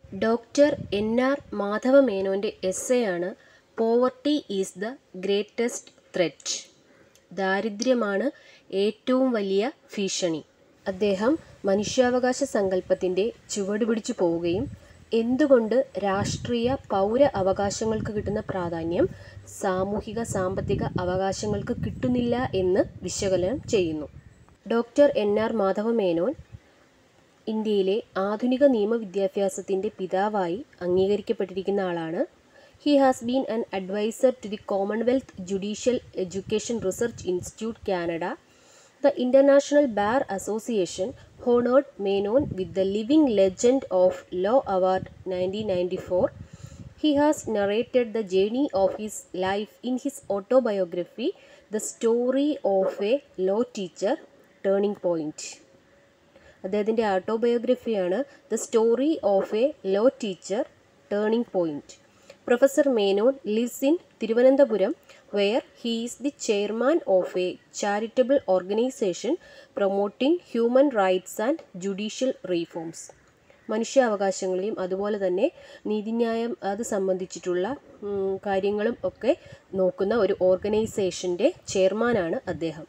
Doctor N R മാധവമേനോൻ്റെ എസ്സേയാണ് poverty is the greatest threat ദാരിദ്ര്യമാണ് ഏറ്റവും വലിയ ഭീഷണി അദ്ദേഹം മനുഷ്യാവകാശ സങ്കല്പത്തിൻ്റെ ചുവട് പിടിച്ചു പോവുകയും എന്തുകൊണ്ട് രാഷ്ട്രീയ പൗര അവകാശങ്ങൾക്ക് കിട്ടുന്ന പ്രാധാന്യം സാമൂഹിക സാമ്പത്തിക അവകാശങ്ങൾക്ക് കിട്ടുന്നില്ല എന്ന് വിശകലനം ചെയ്യുന്നു ഡോക്ടർ എൻ ആർ മാധവമേനോൻ ഇന്ത്യയിലെ ആധുനിക നിയമവിദ്യാഭ്യാസത്തിൻ്റെ പിതാവായി അംഗീകരിക്കപ്പെട്ടിരിക്കുന്ന ആളാണ് he has been an adviser to the Commonwealth Judicial Education Research Institute Canada the International Bar Association honoured Menon with the Living Legend of Law award nineteen ninety four He has narrated the journey of his life in his autobiography, The Story of a Law Teacher, Turning Point. അദ്ദേഹത്തിൻ്റെ ഓട്ടോബയോഗ്രഫിയാണ് the Story of a Law Teacher Turning Point professor Menon lives in Thiruvananthapuram where he is the chairman of a charitable organisation promoting human rights and judicial reforms മനുഷ്യാവകാശങ്ങളെയും അതുപോലെ തന്നെ നീതിന്യായം അത് സംബന്ധിച്ചിട്ടുള്ള ഉം, കാര്യങ്ങളും ഒക്കെ നോക്കുന്ന ഒരു ഓർഗനൈസേഷൻ്റെ ചെയർമാനാണ് അദ്ദേഹം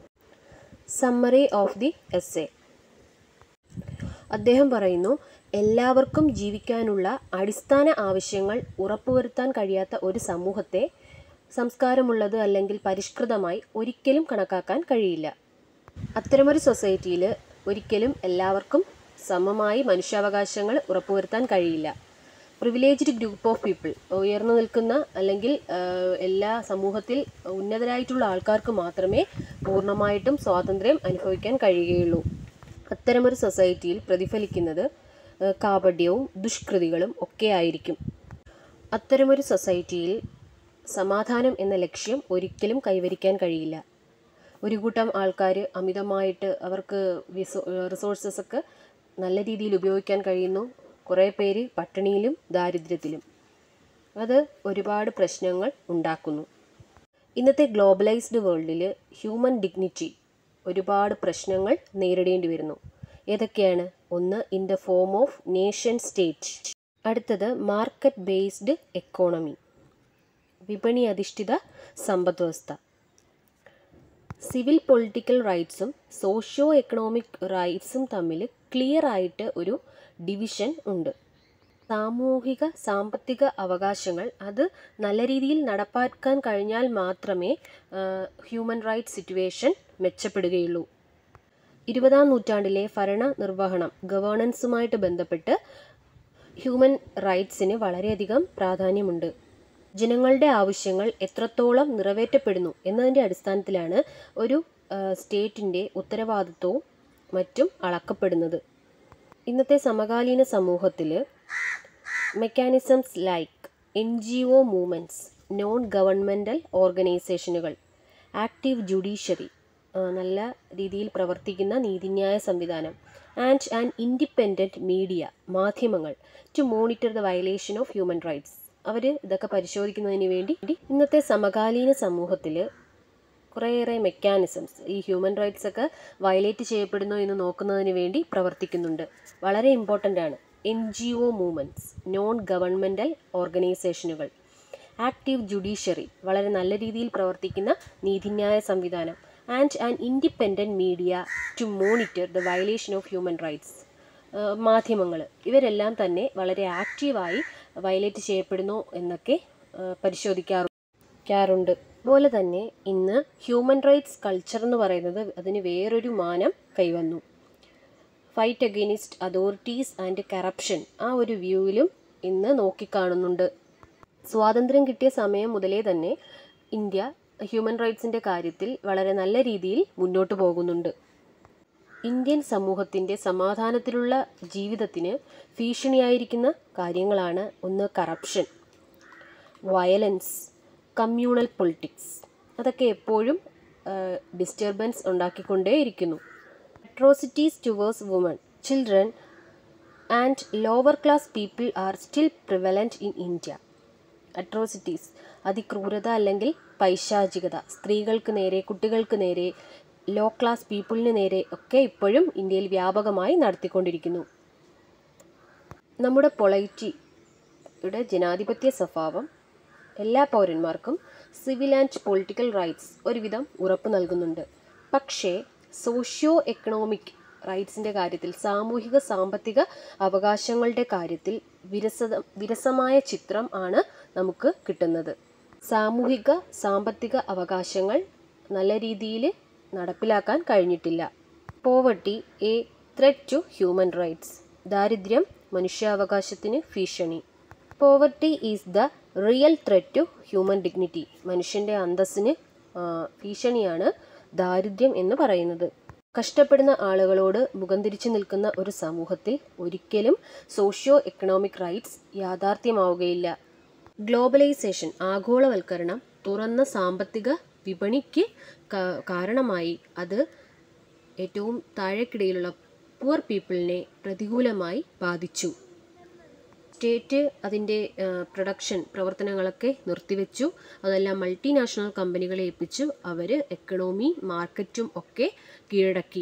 summary of the essay അദ്ദേഹം പറയുന്നു എല്ലാവർക്കും ജീവിക്കാനുള്ള അടിസ്ഥാന ആവശ്യങ്ങൾ ഉറപ്പുവരുത്താൻ കഴിയാത്ത ഒരു സമൂഹത്തെ സംസ്കാരമുള്ളത് അല്ലെങ്കിൽ പരിഷ്കൃതമായി ഒരിക്കലും കണക്കാക്കാൻ കഴിയില്ല അത്തരമൊരു സൊസൈറ്റിയിൽ ഒരിക്കലും എല്ലാവർക്കും സമമായി മനുഷ്യാവകാശങ്ങൾ ഉറപ്പുവരുത്താൻ കഴിയില്ല പ്രിവിലേജ്ഡ് ഗ്രൂപ്പ് ഓഫ് പീപ്പിൾ ഉയർന്നു നിൽക്കുന്ന അല്ലെങ്കിൽ ആ, എല്ലാ സമൂഹത്തിൽ ഉന്നതരായിട്ടുള്ള ആൾക്കാർക്ക് മാത്രമേ പൂർണ്ണമായിട്ടും സ്വാതന്ത്ര്യം അനുഭവിക്കാൻ കഴിയുകയുള്ളൂ അത്തരമൊരു സൊസൈറ്റിയിൽ പ്രതിഫലിക്കുന്നത് ആ, കാപട്യവും ദുഷ്കൃതികളും ഒക്കെ ആയിരിക്കും അത്തരമൊരു സൊസൈറ്റിയിൽ സമാധാനം എന്ന ലക്ഷ്യം ഒരിക്കലും കൈവരിക്കാൻ കഴിയില്ല ഒരു കൂട്ടം ആൾക്കാർ അമിതമായിട്ട് അവർക്ക് വിസോ റിസോഴ്സസ് ഒക്കെ നല്ല രീതിയിൽ ഉപയോഗിക്കാൻ കഴിയുന്നു കുറേ പേര് പട്ടിണിയിലും ദാരിദ്ര്യത്തിലും അത് ഒരുപാട് പ്രശ്നങ്ങൾ ഉണ്ടാക്കുന്നു ഇന്നത്തെ ഗ്ലോബലൈസ്ഡ് വേൾഡിൽ ഹ്യൂമൻ ഡിഗ്നിറ്റി ഒരുപാട് പ്രശ്നങ്ങൾ നേരിടേണ്ടി വരുന്നു ഏതൊക്കെയാണ് ഒന്ന് in the form of nation state അടുത്തത് മാർക്കറ്റ് ബേസ്ഡ് എക്കോണമി വിപണി അധിഷ്ഠിത സമ്പദ് വ്യവസ്ഥ സിവിൽ പൊളിറ്റിക്കൽ റൈറ്റ്സും സോഷ്യോ എക്കണോമിക് റൈറ്റ്സും തമ്മിൽ ക്ലിയർ ആയിട്ട് ഒരു ഡിവിഷൻ ഉണ്ട് സാമൂഹിക സാമ്പത്തിക അവകാശങ്ങൾ അത് നല്ല രീതിയിൽ നടപ്പാക്കാൻ കഴിഞ്ഞാൽ മാത്രമേ ഹ്യൂമൻ റൈറ്റ്സ് സിറ്റുവേഷൻ മെച്ചപ്പെടുകയുള്ളൂ ഇരുപതാം നൂറ്റാണ്ടിലെ ഭരണ നിർവഹണം ഗവേണൻസുമായിട്ട് ബന്ധപ്പെട്ട് ഹ്യൂമൻ റൈറ്റ്സിന് വളരെയധികം പ്രാധാന്യമുണ്ട് ജനങ്ങളുടെ ആവശ്യങ്ങൾ എത്രത്തോളം നിറവേറ്റപ്പെടുന്നു എന്നതിൻ്റെ അടിസ്ഥാനത്തിലാണ് ഒരു സ്റ്റേറ്റിൻ്റെ ഉത്തരവാദിത്വവും മറ്റും അളക്കപ്പെടുന്നത് ഇന്നത്തെ സമകാലീന സമൂഹത്തിൽ mechanisms like N G O movements non governmental ഓർഗനൈസേഷനുകൾ ആക്റ്റീവ് ജുഡീഷ്യറി നല്ല രീതിയിൽ പ്രവർത്തിക്കുന്ന നീതിന്യായ സംവിധാനം ആൻഡ് ആൻഡ് ഇൻഡിപെൻഡൻറ്റ് മീഡിയ മാധ്യമങ്ങൾ to monitor the violation of human rights അവർ ഇതൊക്കെ പരിശോധിക്കുന്നതിന് വേണ്ടി ഇന്നത്തെ സമകാലീന സമൂഹത്തിൽ കുറേയേറെ മെക്കാനിസംസ് ഈ ഹ്യൂമൻ റൈറ്റ്സ് ഒക്കെ വയലേറ്റ് ചെയ്യപ്പെടുന്നോ എന്ന് നോക്കുന്നതിന് വേണ്ടി പ്രവർത്തിക്കുന്നുണ്ട് വളരെ ഇമ്പോർട്ടൻ്റ് ആണ് N G O movements non governmental ഓർഗനൈസേഷനുകൾ ആക്റ്റീവ് ജുഡീഷ്യറി വളരെ നല്ല രീതിയിൽ പ്രവർത്തിക്കുന്ന നീതിന്യായ സംവിധാനം and and independent media to monitor the violation of human rights മാധ്യമങ്ങൾ ഇവരെല്ലാം തന്നെ വളരെ ആക്റ്റീവായി വയലേറ്റ് ചെയ്യപ്പെടുന്നു എന്നൊക്കെ പരിശോധിക്കാറുണ്ട് അതുപോലെ തന്നെ ഇന്ന് ഹ്യൂമൻ റൈറ്റ്സ് കൾച്ചർ എന്ന് പറയുന്നത് അതിന് വേറൊരു മാനം കൈവന്നു fight against authorities and corruption ആ ഒരു വ്യൂവിലും ഇന്ന് നോക്കിക്കാണുന്നുണ്ട് സ്വാതന്ത്ര്യം കിട്ടിയ സമയം മുതലേ തന്നെ ഇന്ത്യ ഹ്യൂമൻ റൈറ്റ്സിൻ്റെ കാര്യത്തിൽ വളരെ നല്ല രീതിയിൽ മുന്നോട്ട് പോകുന്നുണ്ട് ഇന്ത്യൻ സമൂഹത്തിൻ്റെ സമാധാനത്തിലുള്ള ജീവിതത്തിന് ഭീഷണിയായിരിക്കുന്ന കാര്യങ്ങളാണ് ഒന്ന് കറപ്ഷൻ വയലൻസ് കമ്മ്യൂണൽ പൊളിറ്റിക്സ് അതൊക്കെ എപ്പോഴും ഡിസ്റ്റർബൻസ് ഉണ്ടാക്കിക്കൊണ്ടേയിരിക്കുന്നു atrocities towards women children and lower class people are still prevalent in India atrocities അതിക്രൂരത അല്ലെങ്കിൽ പൈശാചികത സ്ത്രീകൾക്ക് നേരെ കുട്ടികൾക്ക് നേരെ ലോ ക്ലാസ് പീപ്പിളിന് നേരെ ഒക്കെ ഇപ്പോഴും ഇന്ത്യയിൽ വ്യാപകമായി നടത്തിക്കൊണ്ടിരിക്കുന്നു നമ്മുടെ പൊളൈറ്റിയുടെ ജനാധിപത്യ സ്വഭാവം എല്ലാ പൗരന്മാർക്കും സിവിൽ ആൻഡ് പൊളിറ്റിക്കൽ റൈറ്റ്സ് ഒരുവിധം ഉറപ്പ് നൽകുന്നുണ്ട് പക്ഷേ സോഷ്യോ എക്കണോമിക് റൈറ്റ്സിൻ്റെ കാര്യത്തിൽ സാമൂഹിക സാമ്പത്തിക അവകാശങ്ങളുടെ കാര്യത്തിൽ വിരസത വിരസമായ ചിത്രം ആണ് നമുക്ക് കിട്ടുന്നത് സാമൂഹിക സാമ്പത്തിക അവകാശങ്ങൾ നല്ല രീതിയിൽ നടപ്പിലാക്കാൻ കഴിഞ്ഞിട്ടില്ല poverty a threat to human rights ദാരിദ്ര്യം മനുഷ്യാവകാശത്തിന് ഭീഷണി poverty is the real threat to human dignity മനുഷ്യൻ്റെ അന്തസ്സിന് ആ, ഭീഷണിയാണ് ദാരിദ്ര്യം എന്ന് പറയുന്നത് കഷ്ടപ്പെടുന്ന ആളുകളോട് മുഖം തിരിച്ചു നിൽക്കുന്ന ഒരു സമൂഹത്തിൽ ഒരിക്കലും സോഷ്യോ എക്കണോമിക് റൈറ്റ്സ് യാഥാർത്ഥ്യമാവുകയില്ല ഗ്ലോബലൈസേഷൻ ആഗോളവൽക്കരണം തുറന്ന സാമ്പത്തിക വിപണിക്ക് കാ- കാരണമായി അത് ഏറ്റവും താഴെക്കിടയിലുള്ള പുവർ പീപ്പിളിനെ പ്രതികൂലമായി ബാധിച്ചു സ്റ്റേറ്റ് അതിൻ്റെ പ്രൊഡക്ഷൻ പ്രവർത്തനങ്ങളൊക്കെ നിർത്തിവെച്ചു അതെല്ലാം മൾട്ടിനാഷണൽ കമ്പനികളെ ഏൽപ്പിച്ചു അവർ എക്കണോമി മാർക്കറ്റും ഒക്കെ കീഴടക്കി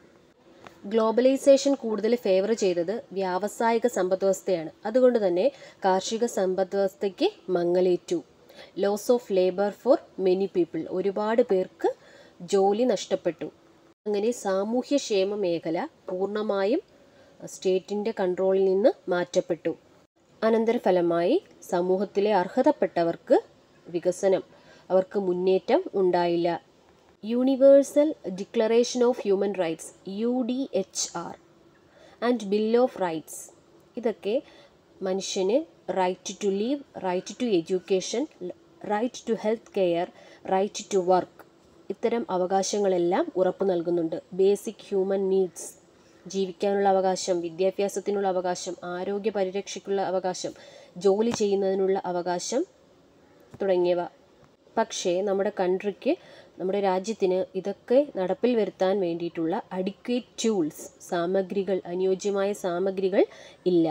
ഗ്ലോബലൈസേഷൻ കൂടുതൽ ഫേവർ ചെയ്തത് വ്യാവസായിക സമ്പദ് വ്യവസ്ഥയാണ് അതുകൊണ്ട് തന്നെ കാർഷിക സമ്പദ് വ്യവസ്ഥയ്ക്ക് മങ്ങലേറ്റു loss of labour for many people ഒരുപാട് പേർക്ക് ജോലി നഷ്ടപ്പെട്ടു അങ്ങനെ സാമൂഹ്യക്ഷേമ മേഖല പൂർണ്ണമായും സ്റ്റേറ്റിൻ്റെ കൺട്രോളിൽ നിന്ന് മാറ്റപ്പെട്ടു അനന്തരഫലമായി സമൂഹത്തിലെ അർഹതപ്പെട്ടവർക്ക് വികസനം അവർക്ക് മുന്നേറ്റം ഉണ്ടായില്ല Universal Declaration of human Rights U D H R and Bill of Rights ഇതൊക്കെ മനുഷ്യന് right to live right to education right to health care right to work ഇത്തരം അവകാശങ്ങളെല്ലാം ഉറപ്പു നൽകുന്നുണ്ട് ബേസിക് ഹ്യൂമൻ നീഡ്സ് ജീവിക്കാനുള്ള അവകാശം വിദ്യാഭ്യാസത്തിനുള്ള അവകാശം ആരോഗ്യ പരിരക്ഷയ്ക്കുള്ള അവകാശം ജോലി ചെയ്യുന്നതിനുള്ള അവകാശം തുടങ്ങിയവ പക്ഷേ നമ്മുടെ കൺട്രിക്ക് നമ്മുടെ രാജ്യത്തിന് ഇതൊക്കെ നടപ്പിൽ വരുത്താൻ വേണ്ടിയിട്ടുള്ള അഡിക്വേറ്റ് ടൂൾസ് സാമഗ്രികൾ അനുയോജ്യമായ സാമഗ്രികൾ ഇല്ല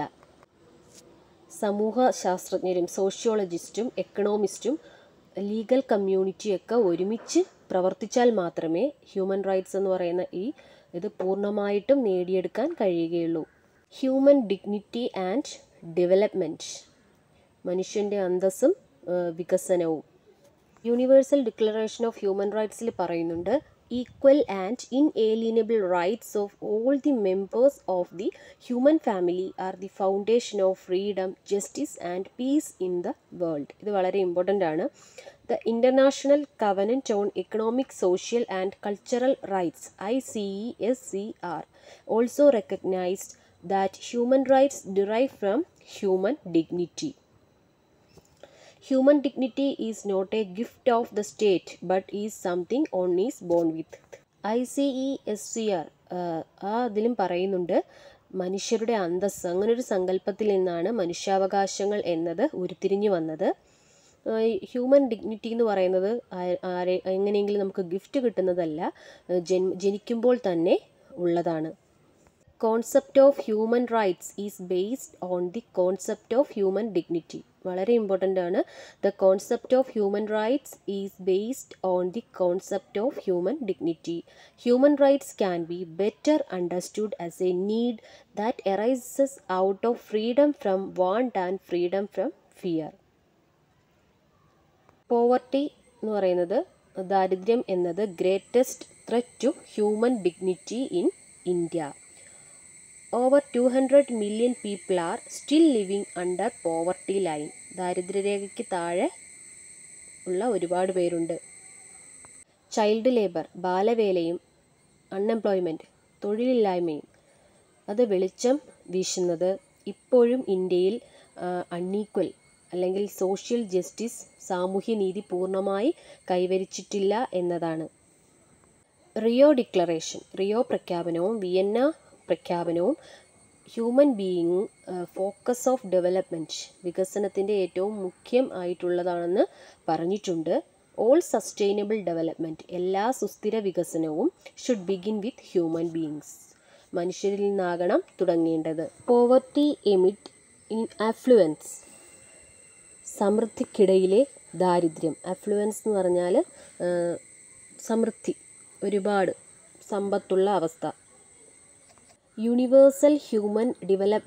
സമൂഹ ശാസ്ത്രജ്ഞരും സോഷ്യോളജിസ്റ്റും എക്കണോമിസ്റ്റും ലീഗൽ കമ്മ്യൂണിറ്റിയൊക്കെ ഒരുമിച്ച് പ്രവർത്തിച്ചാൽ മാത്രമേ ഹ്യൂമൻ റൈറ്റ്സ് എന്ന് പറയുന്ന ഈ ഇത് പൂർണ്ണമായിട്ടും നേടിയെടുക്കാൻ കഴിയുകയുള്ളൂ ഹ്യൂമൻ ഡിഗ്നിറ്റി ആൻഡ് ഡെവലപ്മെൻറ്റ് മനുഷ്യൻ്റെ അന്തസ്സും ആ, വികസനവും യൂണിവേഴ്സൽ ഡിക്ലറേഷൻ ഓഫ് ഹ്യൂമൻ റൈറ്റ്സിൽ പറയുന്നുണ്ട് equal and inalienable rights of all the members of the human family are the foundation of freedom justice and peace in the world ഇത് വളരെ important ആണ് the International Covenant on Economic Social and Cultural Rights I C E S C R also recognised that human rights derive from human dignity human dignity is not a gift of the state but is something own is born with I C E S C R ആ അതിലും പറയുന്നുണ്ട് മനുഷ്യരുടെ അന്തസ്സ് അങ്ങനൊരു സങ്കല്പത്തിൽ നിന്നാണ് മനുഷ്യാവകാശങ്ങൾ എന്നത് ഉരുത്തിരിഞ്ഞു വന്നത് ഹ്യൂമൻ ഡിഗ്നിറ്റി എന്ന് പറയുന്നത് ആ- ആരെ എങ്ങനെയെങ്കിലും നമുക്ക് ഗിഫ്റ്റ് കിട്ടുന്നതല്ല ജൻ ജനിക്കുമ്പോൾ തന്നെ ഉള്ളതാണ് concept of human rights is based on the concept of human dignity വളരെ ഇമ്പോർട്ടൻ്റ് ആണ് the concept of human rights is based on the concept of human dignity human rights can be better understood as a need that arises out of freedom from want and freedom from fear poverty എന്ന് പറയുന്നത് ദാരിദ്ര്യം എന്നത് greatest threat to human dignity in India over two hundred million people are still living under poverty line ദാരിദ്ര്യരേഖയ്ക്ക് താഴെ ഉള്ള ഒരുപാട് പേരുണ്ട് child labour ബാലവേലയും അൺഎംപ്ലോയ്മെൻറ്റ് തൊഴിലില്ലായ്മയും അത് വെളിച്ചം വീശുന്നത് ഇപ്പോഴും ഇന്ത്യയിൽ അൺഈക്വൽ അല്ലെങ്കിൽ സോഷ്യൽ ജസ്റ്റിസ് സാമൂഹ്യനീതി പൂർണ്ണമായി കൈവരിച്ചിട്ടില്ല എന്നതാണ് റിയോ ഡിക്ലറേഷൻ റിയോ പ്രഖ്യാപനവും വിയന്ന പ്രഖ്യാപനവും human being focus of development വികസനത്തിൻ്റെ ഏറ്റവും മുഖ്യം ആയിട്ടുള്ളതാണെന്ന് പറഞ്ഞിട്ടുണ്ട് ഓൾ സസ്റ്റൈനബിൾ ഡെവലപ്മെൻറ്റ് എല്ലാ സുസ്ഥിര വികസനവും should begin with human beings മനുഷ്യരിൽ നിന്നാകണം തുടങ്ങേണ്ടത് പോവർട്ടി എമിറ്റ് ഇൻ അഫ്ലുവൻസ് സമൃദ്ധിക്കിടയിലെ ദാരിദ്ര്യം അഫ്ലുവൻസ് എന്ന് പറഞ്ഞാൽ ആ, സമൃദ്ധി ഒരുപാട് സമ്പത്തുള്ള അവസ്ഥ Universal Human Development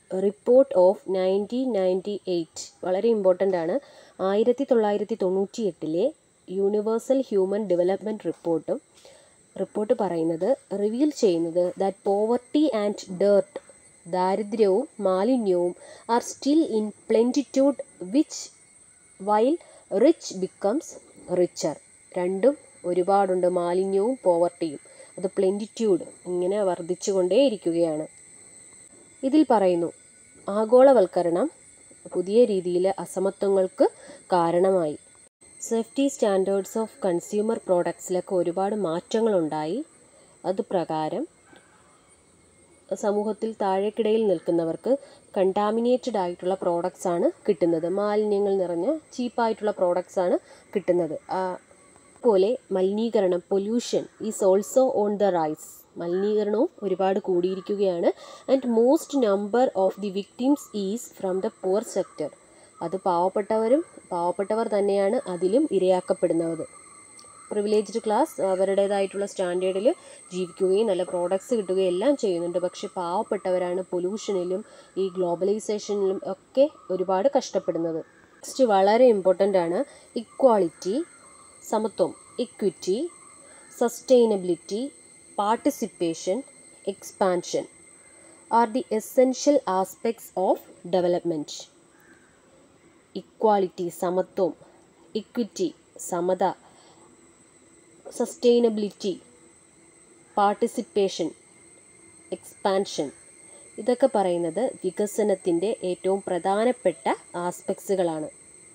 Report of nineteen ninety eight വളരെ ഇമ്പോർട്ടൻ്റ് ആണ് ആയിരത്തി തൊള്ളായിരത്തി തൊണ്ണൂറ്റി എട്ടിലെ യൂണിവേഴ്സൽ ഹ്യൂമൻ ഡെവലപ്മെൻറ്റ് റിപ്പോർട്ടും റിപ്പോർട്ട് പറയുന്നത് റിവീൽ ചെയ്യുന്നത് ദാറ്റ് പോവർട്ടി ആൻഡ് ഡേർട്ട് ദാരിദ്ര്യവും മാലിന്യവും are still in plenitude which while rich becomes richer രണ്ടും ഒരുപാടുണ്ട് മാലിന്യവും പോവർട്ടിയും അത് പ്ലെൻറ്റിറ്റ്യൂഡ് ഇങ്ങനെ വർദ്ധിച്ചുകൊണ്ടേയിരിക്കുകയാണ് ഇതിൽ പറയുന്നു ആഗോളവൽക്കരണം പുതിയ രീതിയിൽ അസമത്വങ്ങൾക്ക് കാരണമായി സേഫ്റ്റി സ്റ്റാൻഡേർഡ്സ് ഓഫ് കൺസ്യൂമർ പ്രോഡക്ട്സിലൊക്കെ ഒരുപാട് മാറ്റങ്ങളുണ്ടായി അത് പ്രകാരം സമൂഹത്തിൽ താഴേക്കിടയിൽ നിൽക്കുന്നവർക്ക് കണ്ടാമിനേറ്റഡ് ആയിട്ടുള്ള പ്രോഡക്റ്റ്സ് ആണ് കിട്ടുന്നത് മാലിന്യങ്ങൾ നിറഞ്ഞ ചീപ്പായിട്ടുള്ള പ്രോഡക്റ്റ്സ് ആണ് കിട്ടുന്നത് പോലെ മലിനീകരണം pollution is also on the rise മലിനീകരണവും ഒരുപാട് കൂടിയിരിക്കുകയാണ് and most number of the victims is from the poor sector അത് പാവപ്പെട്ടവരും പാവപ്പെട്ടവർ തന്നെയാണ് അതിലും ഇരയാക്കപ്പെടുന്നത് പ്രിവിലേജ്ഡ് ക്ലാസ് അവരുടേതായിട്ടുള്ള സ്റ്റാൻഡേർഡിൽ ജീവിക്കുകയും നല്ല പ്രോഡക്ട്സ് കിട്ടുകയും എല്ലാം ചെയ്യുന്നുണ്ട് പക്ഷെ പാവപ്പെട്ടവരാണ് പൊല്യൂഷനിലും ഈ ഗ്ലോബലൈസേഷനിലും ഒക്കെ ഒരുപാട് കഷ്ടപ്പെടുന്നത് നെക്സ്റ്റ് വളരെ ഇമ്പോർട്ടൻ്റ് ആണ് ഇക്വാളിറ്റി സമത്വം equity sustainability participation expansion are the essential aspects of development equality സമത്വം ഇക്വിറ്റി സമത സസ്റ്റൈനബിലിറ്റി പാർട്ടിസിപ്പേഷൻ എക്സ്പാൻഷൻ ഇതൊക്കെ പറയുന്നത് വികസനത്തിൻ്റെ ഏറ്റവും പ്രധാനപ്പെട്ട ആസ്പെക്ട്സുകളാണ്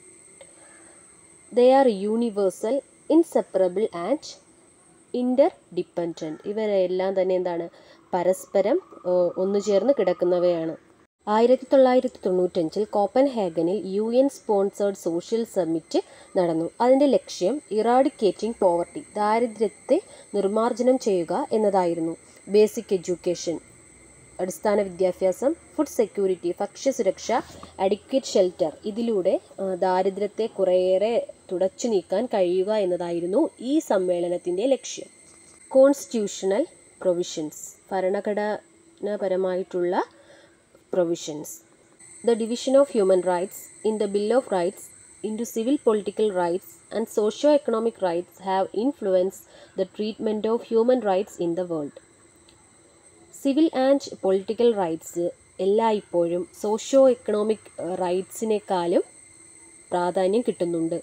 they are universal inseparable and interdependent ഇവരെല്ലാം തന്നെ എന്താണ് പരസ്പരം ഒന്നു ചേർന്ന് കിടക്കുന്നവയാണ് ആയിരത്തി തൊള്ളായിരത്തി തൊണ്ണൂറ്റഞ്ചിൽ കോപ്പൻഹേഗനിൽ U N sponsored social summit നടന്നു അതിൻ്റെ ലക്ഷ്യം ഇറാഡിക്കേറ്റിംഗ് പോവർട്ടി ദാരിദ്ര്യത്തെ നിർമ്മാർജ്ജനം ചെയ്യുക എന്നതായിരുന്നു ബേസിക് എഡ്യൂക്കേഷൻ അടിസ്ഥാന വിദ്യാഭ്യാസം ഫുഡ് സെക്യൂരിറ്റി ഭക്ഷ്യസുരക്ഷ അഡിക്വേറ്റ് ഷെൽട്ടർ ഇതിലൂടെ ദാരിദ്ര്യത്തെ കുറേയേറെ തുടച്ചു നീക്കാൻ കഴിയുക എന്നതായിരുന്നു ഈ സമ്മേളനത്തിൻ്റെ ലക്ഷ്യം കോൺസ്റ്റിറ്റ്യൂഷണൽ പ്രൊവിഷൻസ് ഭരണഘടനാപരമായിട്ടുള്ള provisions the division of human rights in the Bill of Rights into civil political rights and socio-economic rights have influenced the treatment of human rights in the world. Civil and political rights എല്ലായ്പ്പോഴും socio economic റൈറ്റ്സിനേക്കാളും പ്രാധാന്യം കിട്ടുന്നുണ്ട്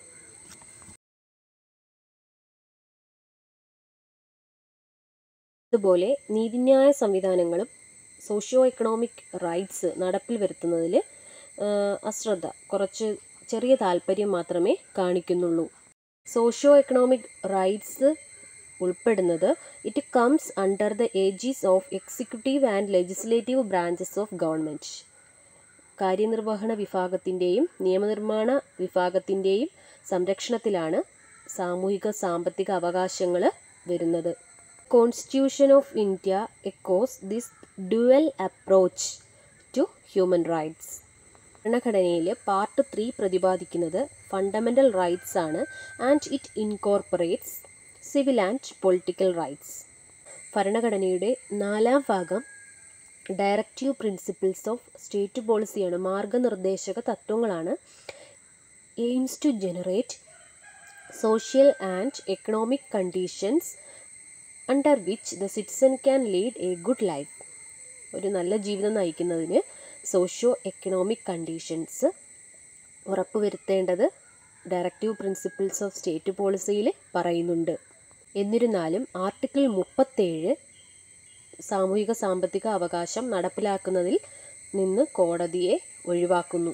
അതുപോലെ നീതിന്യായ സംവിധാനങ്ങളും socio economic rights നടപ്പിൽ വരുത്തുന്നതിൽ അശ്രദ്ധ കുറച്ച് ചെറിയ താല്പര്യം മാത്രമേ കാണിക്കുന്നുള്ളൂ സോഷ്യോ എക്കണോമിക് റൈറ്റ്സ് ഉൾപ്പെടുന്നത് it comes under the aegis of executive and legislative branches of government കാര്യനിർവഹണ വിഭാഗത്തിൻ്റെയും നിയമനിർമ്മാണ വിഭാഗത്തിൻ്റെയും സംരക്ഷണത്തിലാണ് സാമൂഹിക സാമ്പത്തിക അവകാശങ്ങൾ വരുന്നത് Constitution of India echoes this dual approach to human rights ഭരണഘടനയിൽ പാർട്ട് ത്രീ പ്രതിപാദിക്കുന്നത് ഫണ്ടമെൻ്റൽ റൈറ്റ്സ് ആണ് and it incorporates civil and political rights ഭരണഘടനയുടെ നാലാം ഭാഗം ഡയറക്റ്റീവ് പ്രിൻസിപ്പിൾസ് ഓഫ് സ്റ്റേറ്റ് പോളിസിയാണ് മാർഗനിർദ്ദേശക തത്വങ്ങളാണ് aims to generate social and economic conditions under which the citizen can lead a good life ഒരു നല്ല ജീവിതം നയിക്കുന്നതിന് സോഷ്യോ എക്കണോമിക് കണ്ടീഷൻസ് ഉറപ്പുവരുത്തേണ്ടത് ഡയറക്റ്റീവ് പ്രിൻസിപ്പിൾസ് ഓഫ് സ്റ്റേറ്റ് പോളിസിയിൽ പറയുന്നുണ്ട് എന്നിരുന്നാലും ആർട്ടിക്കിൾ മുപ്പത്തേഴ് സാമൂഹിക സാമ്പത്തിക അവകാശം നടപ്പിലാക്കുന്നതിൽ നിന്ന് കോടതിയെ ഒഴിവാക്കുന്നു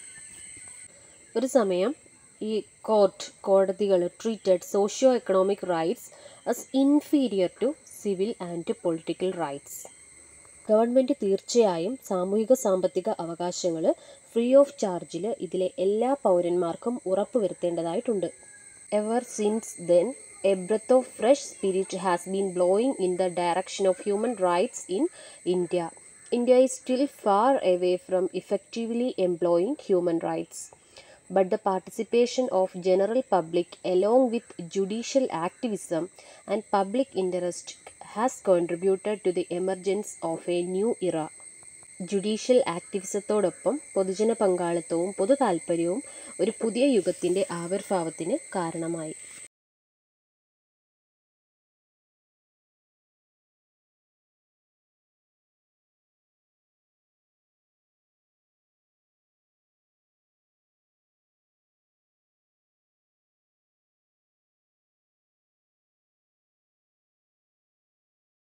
ഒരു സമയം ഈ കോർട്ട് കോടതികൾ treated socio economic rights as inferior to civil and political rights government തീർച്ചയായും സാമൂഹിക സാമ്പത്തിക അവകാശങ്ങൾ ഫ്രീ ഓഫ് ചാർജിൽ ഇതിലെ എല്ലാ പൗരന്മാർക്കും ഉറപ്പുവരുത്തേണ്ടതായിട്ടുണ്ട് ever since then a breath of fresh spirit has been blowing in the direction of human rights in India India is still far away from effectively employing human rights but the participation of general public along with judicial activism and public interest has contributed to the emergence of a new era. Judicial ആക്ടിവിസത്തോടൊപ്പം പൊതുജന പങ്കാളിത്തവും പൊതു താൽപ്പര്യവും ഒരു പുതിയ യുഗത്തിൻ്റെ ആവിർഭാവത്തിന് കാരണമായി